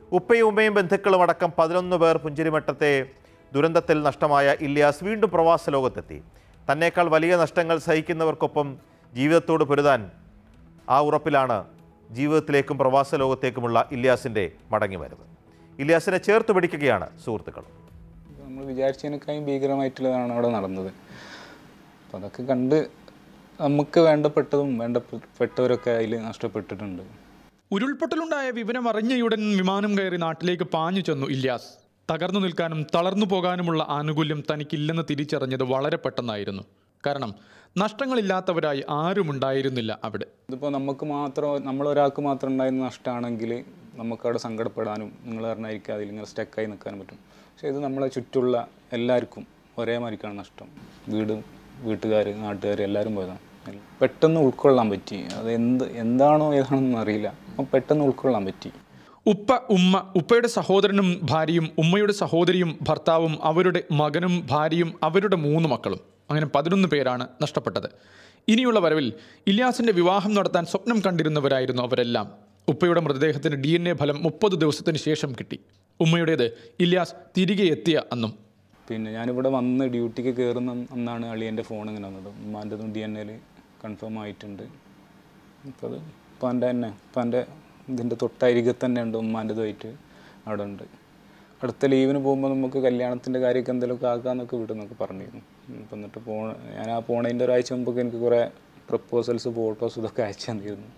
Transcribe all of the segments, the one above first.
ഉപ്പയും ഉമ്മയും ബന്ധുക്കളും അടക്കം പതിനൊന്ന് പേർ പുഞ്ചിരിമട്ടത്തെ ദുരന്തത്തിൽ നഷ്ടമായ ഇല്യാസ് വീണ്ടും പ്രവാസ ലോകത്തെത്തി തന്നേക്കാൾ വലിയ നഷ്ടങ്ങൾ സഹിക്കുന്നവർക്കൊപ്പം ജീവിതത്തോട് പൊരുതാൻ ആ ഉറപ്പിലാണ് ജീവിതത്തിലേക്കും പ്രവാസ ലോകത്തേക്കുമുള്ള ഇല്യാസിൻ്റെ മടങ്ങിവരവ് ഇല്യാസിനെ ചേർത്ത് പിടിക്കുകയാണ് സുഹൃത്തുക്കൾ നമ്മൾ വിചാരിച്ചതിനേക്കാളും ഭീകരമായിട്ടുള്ളതാണ് അവിടെ നടന്നത് അപ്പം അതൊക്കെ കണ്ട് നമുക്ക് വേണ്ടപ്പെട്ടതും വേണ്ടപ്പെട്ടവരൊക്കെ അതിൽ നഷ്ടപ്പെട്ടിട്ടുണ്ട് ഉരുൾപൊട്ടലുണ്ടായ വിവരം അറിഞ്ഞയുടൻ വിമാനം കയറി നാട്ടിലേക്ക് പാഞ്ഞു ചെന്നു ഇല്യാസ് തകർന്നു നിൽക്കാനും തളർന്നു പോകാനുമുള്ള ആനുകൂല്യം തനിക്കില്ലെന്ന് തിരിച്ചറിഞ്ഞത് വളരെ പെട്ടെന്നായിരുന്നു കാരണം നഷ്ടങ്ങളില്ലാത്തവരായി ആരുമുണ്ടായിരുന്നില്ല അവിടെ ഇതിപ്പോൾ നമുക്ക് മാത്രം നമ്മളൊരാൾക്ക് മാത്രം ഉണ്ടായിരുന്ന നഷ്ടമാണെങ്കിൽ നമുക്കവിടെ സങ്കടപ്പെടാനും നിങ്ങൾ പറഞ്ഞായിരിക്കും അതിൽ ഇങ്ങനെ സ്റ്റക്കായി നിൽക്കാനും പറ്റും പക്ഷേ ഇത് നമ്മളെ ചുറ്റുള്ള എല്ലാവർക്കും ഒരേ മാതിരിക്കാണ് നഷ്ടം വീട് വീട്ടുകാർ നാട്ടുകാർ എല്ലാവരും പോയതാണ് പെട്ടെന്ന് ഉൾക്കൊള്ളാൻ പറ്റി അത് എന്ത് എന്താണോ ഏതാണെന്നൊന്നും അറിയില്ല അപ്പം പെട്ടെന്ന് ഉൾക്കൊള്ളാൻ പറ്റി ഉപ്പ ഉമ്മ ഉപ്പയുടെ സഹോദരനും ഭാര്യയും ഉമ്മയുടെ സഹോദരിയും ഭർത്താവും അവരുടെ മകനും ഭാര്യയും അവരുടെ മൂന്ന് മക്കളും അങ്ങനെ പതിനൊന്ന് പേരാണ് നഷ്ടപ്പെട്ടത് ഇനിയുള്ള വരവിൽ ഇല്യാസിന്റെ വിവാഹം നടത്താൻ സ്വപ്നം കണ്ടിരുന്നവരായിരുന്നു അവരെല്ലാം ഉപ്പയുടെ മൃതദേഹത്തിന് ഡി എൻ എ ഫലം മുപ്പത് ദിവസത്തിന് ശേഷം കിട്ടി ഉമ്മയുടേത് ഇല്യാസ് തിരികെ എത്തിയ അന്നും പിന്നെ ഞാനിവിടെ വന്ന് ഡ്യൂട്ടിക്ക് കയറുന്ന അന്നാണ് അളിയൻ്റെ ഫോൺ ഇങ്ങനെ വന്നത് ഉമ്മാൻ്റെതും ഡി എൻ എയിൽ കൺഫേം ആയിട്ടുണ്ട് അപ്പോൾ അത് ഉപ്പാൻ്റെ തന്നെ ഉപ്പാൻ്റെ ഇതിൻ്റെ തൊട്ടരികെ തന്നെ ഉണ്ട് ഉമ്മാൻ്റെതുമായിട്ട് അവിടെ ഉണ്ട് അടുത്ത ലീവിന് പോകുമ്പോൾ നമുക്ക് കല്യാണത്തിൻ്റെ കാര്യമൊക്കെ എന്തെങ്കിലുമൊക്കെ ആക്കാമെന്നൊക്കെ വിടുന്നൊക്കെ പറഞ്ഞിരുന്നു അപ്പം എന്നിട്ട് പോ ഞാൻ ആ പോണതിൻ്റെ ഒരാഴ്ച മുമ്പൊക്കെ എനിക്ക് കുറേ പ്രപ്പോസൽസ് ഫോട്ടോസ് ഇതൊക്കെ അയച്ചു തന്നിരുന്നു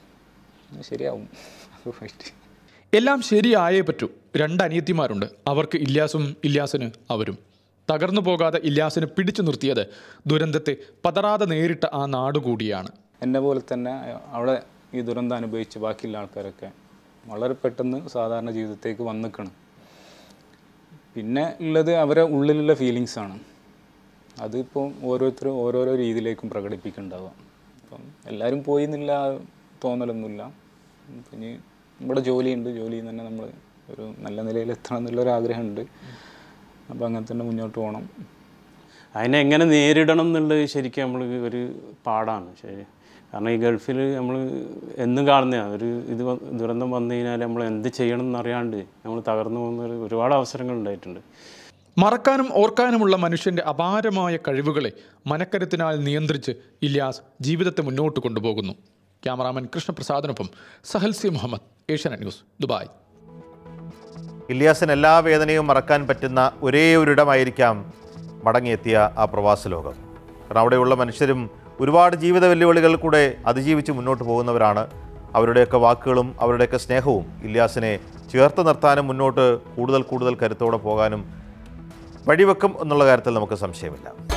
ശരിയാവും റൈറ്റ് എല്ലാം ശരിയായേ പറ്റൂ രണ്ട് അനിയത്തിമാരുണ്ട് അവർക്ക് ഇല്യാസും ഇല്യാസിന് അവരും തകർന്നു പോകാതെ ഇല്യാസിന് പിടിച്ചു നിർത്തിയത് ദുരന്തത്തെ പതറാതെ നേരിട്ട ആ നാടുകൂടിയാണ് എന്നെ പോലെ തന്നെ അവിടെ ഈ ദുരന്തം അനുഭവിച്ച് ബാക്കിയുള്ള ആൾക്കാരൊക്കെ വളരെ പെട്ടെന്ന് സാധാരണ ജീവിതത്തേക്ക് വന്നിക്കണം പിന്നെ ഉള്ളത് അവരെ ഉള്ളിലുള്ള ഫീലിങ്സ് ആണ് അതിപ്പോൾ ഓരോരുത്തരും ഓരോരോ രീതിയിലേക്കും പ്രകടിപ്പിക്കുന്നുണ്ടാവുക അപ്പം എല്ലാവരും പോയി എന്നില്ല തോന്നലൊന്നുമില്ല പിന്നെ ഇവിടെ ജോലിയുണ്ട് ജോലിയിൽ നിന്ന് തന്നെ നമ്മൾ ഒരു നല്ല നിലയിൽ എത്തണം എന്നുള്ളൊരു ആഗ്രഹമുണ്ട് അപ്പോൾ അങ്ങനെ തന്നെ മുന്നോട്ട് പോകണം അതിനെ എങ്ങനെ നേരിടണം എന്നുള്ളത് ശരിക്കും നമ്മൾ ഒരു പാടാണ് ശരി കാരണം ഈ ഗൾഫിൽ നമ്മൾ എന്നും കാണുന്നതാണ് ഒരു ഇത് വ- ദുരന്തം വന്നു കഴിഞ്ഞാൽ നമ്മൾ എന്ത് ചെയ്യണം എന്നറിയാണ്ട് നമ്മൾ തകർന്നു പോകുന്ന ഒരു- ഒരുപാട് അവസരങ്ങൾ ഉണ്ടായിട്ടുണ്ട് മറക്കാനും ഓർക്കാനുമുള്ള മനുഷ്യന്റെ അപാരമായ കഴിവുകളെ മനക്കരുത്തിനാൽ നിയന്ത്രിച്ച് ഇല്യാസ് ജീവിതത്തെ മുന്നോട്ട് കൊണ്ടുപോകുന്നു ക്യാമറാമാൻ കൃഷ്ണപ്രസാദിനൊപ്പം Sahal C Muhammad Asianet news Dubai ഇല്യാസിന് എല്ലാ വേദനയും മറക്കാൻ പറ്റുന്ന ഒരേ ഒരിടമായിരിക്കാം മടങ്ങിയെത്തിയ ആ പ്രവാസ ലോകം കാരണം അവിടെയുള്ള മനുഷ്യരും ഒരുപാട് ജീവിത വെല്ലുവിളികൾ കൂടെ അതിജീവിച്ച് മുന്നോട്ട് പോകുന്നവരാണ് അവരുടെയൊക്കെ വാക്കുകളും അവരുടെയൊക്കെ സ്നേഹവും ഇല്യാസിനെ ചേർത്ത് നിർത്താനും മുന്നോട്ട് കൂടുതൽ കൂടുതൽ കരുത്തോടെ പോകാനും വഴിവെക്കും എന്നുള്ള കാര്യത്തിൽ നമുക്ക് സംശയമില്ല